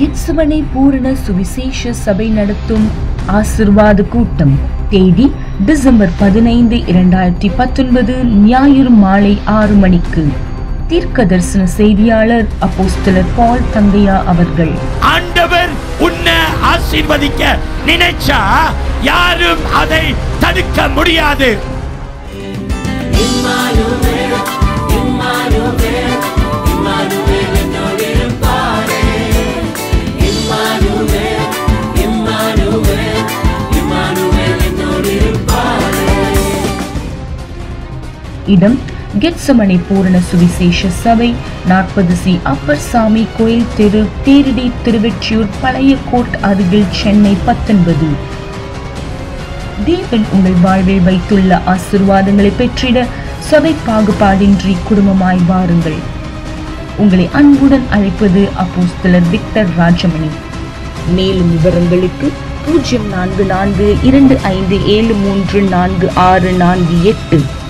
கிட்சுவனை பூரண சுவிசேஷ சபை நடத்தும் ஆசிர்வாத கூட்டம் தேதி டிசம்பர் பதினைந்து இரண்டாயிரத்தி பத்தொன்பது ஞாயிறு மாலை ஆறு மணிக்கு தீர்க்க தரிசன செய்தியாளர் அப்போஸ்தலர் பால் தங்கையா அவர்கள் ஆண்டவர் உன்னை ஆசீர்வதிக்க நினைச்சா யாரும் அதை தடுக்க முடியாது இடம் கெட்சமனை பூரண சுவிசேஷ சபை நாற்பது சி அப்பர் சாமி கோயில் தெரு தேரடி திருவெற்றியூர் பழைய கோட் அருகில் சென்னை பத்தொன்பது தேவன் உங்கள் வாழ்வில் வைத்துள்ள ஆசிர்வாதங்களை பெற்றிட சபை பாகுபாடின்றி குடும்பமாய் வாருங்கள் உங்களை அன்புடன் அழைப்பது அப்போஸ்தலர் விக்டர் ராஜமணி மேலும் விவரங்களுக்கு பூஜ்ஜியம் நான்கு நான்கு இரண்டு ஐந்து ஏழு மூன்று நான்கு ஆறு நான்கு எட்டு